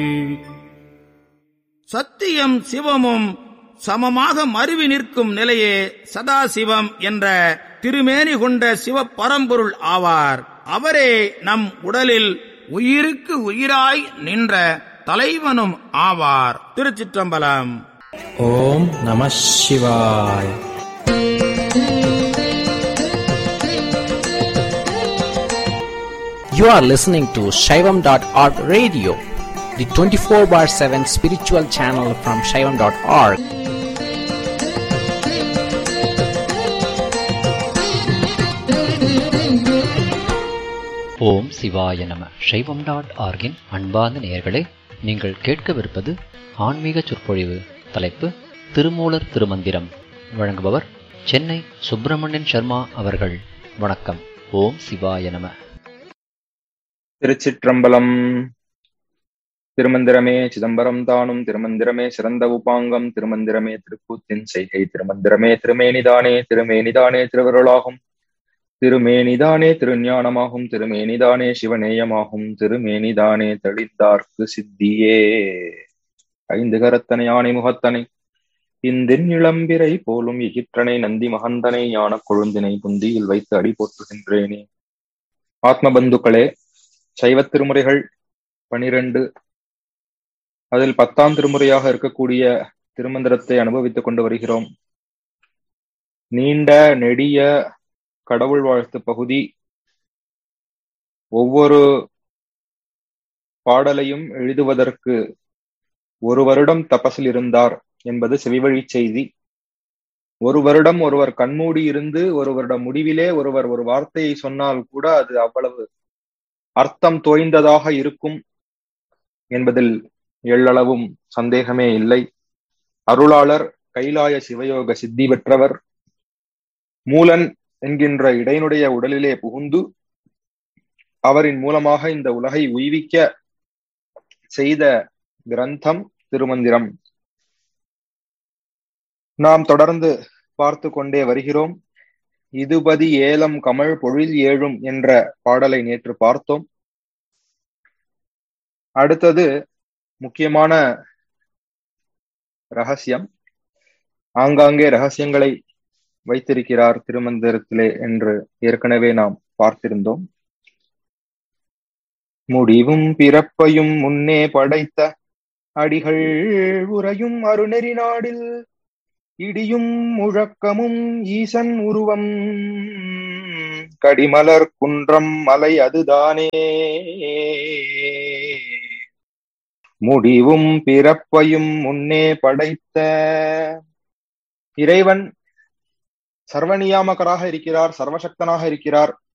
சத்தியம் சிவமும் சமமாக மருவி நிற்கும் நிலையே சதாசிவம் என்ற திருமேனி கொண்ட சிவ பரம்பொருள் ஆவார் அவரே நம் உடலில் உயிருக்கு உயிராய் நின்ற தலைவனும் ஆவார் திருச்சிற்றம்பலம் ஓம் நம சிவாய் You are listening to Shaivam.org radio, the 24 bar 7 spiritual channel from Shaivam.org. ஓம் சிவாய நம சைவம் டாட் ஆர்கின் அன்பார்ந்த நேயர்களே நீங்கள் கேட்கவிருப்பது ஆன்மீக சொற்பொழிவு தலைப்பு திருமூலர் திருமந்திரம் வழங்குபவர் சென்னை சுப்பிரமணியன் சர்மா அவர்கள் வணக்கம் ஓம் சிவாய நம திருச்சிற்றம்பலம் திருமந்திரமே சிதம்பரம் தானும் திருமந்திரமே சிறந்த உபாங்கம் திருமந்திரமே திருக்கூத்தின் செய்கை திருமந்திரமே திருமேனிதானே திருமேனிதானே திருவருளாகும் திருமேனிதானே திருஞானமாகும் திருமேனிதானே சிவநேயமாகும் திருமேனிதானே தெளிந்தார்க்கு சித்தியே ஐந்து கரத்தனை ஆணை முகத்தனை இந்தின் இளம்பிரை போலும் இகிற்றனை நந்தி மகந்தனை ஞான கொழுந்தினை புந்தியில் வைத்து அடி போற்றுகின்றேனே ஆத்ம பந்துக்களே சைவ திருமுறைகள் பனிரெண்டு அதில் பத்தாம் திருமுறையாக இருக்கக்கூடிய திருமந்திரத்தை அனுபவித்துக் கொண்டு வருகிறோம் நீண்ட நெடிய கடவுள் வாழ்த்து பகுதி ஒவ்வொரு பாடலையும் எழுதுவதற்கு ஒரு வருடம் தபசில் இருந்தார் என்பது செவிவழி செய்தி ஒரு வருடம் ஒருவர் கண்மூடி இருந்து ஒரு வருடம் முடிவிலே ஒருவர் ஒரு வார்த்தையை சொன்னால் கூட அது அவ்வளவு அர்த்தம் தோய்ந்ததாக இருக்கும் என்பதில் எள்ளளவும் சந்தேகமே இல்லை அருளாளர் கைலாய சிவயோக சித்தி பெற்றவர் மூலன் என்கின்ற இடையினுடைய உடலிலே புகுந்து அவரின் மூலமாக இந்த உலகை உய்விக்க செய்த கிரந்தம் திருமந்திரம் நாம் தொடர்ந்து பார்த்து கொண்டே வருகிறோம் இதுபதி ஏலம் கமழ் பொழில் ஏழும் என்ற பாடலை நேற்று பார்த்தோம் அடுத்தது முக்கியமான ரகசியம் ஆங்காங்கே ரகசியங்களை வைத்திருக்கிறார் திருமந்திரத்திலே என்று ஏற்கனவே நாம் பார்த்திருந்தோம் முடிவும் பிறப்பையும் முன்னே படைத்த அடிகள் உறையும் அருணெறி நாடில் இடியும் முழக்கமும் ஈசன் உருவம் கடிமலர் குன்றம் மலை அதுதானே முடிவும் பிறப்பையும் முன்னே படைத்த இறைவன் சர்வநியாமகராக இருக்கிறார் சர்வசக்தனாக இருக்கிறார்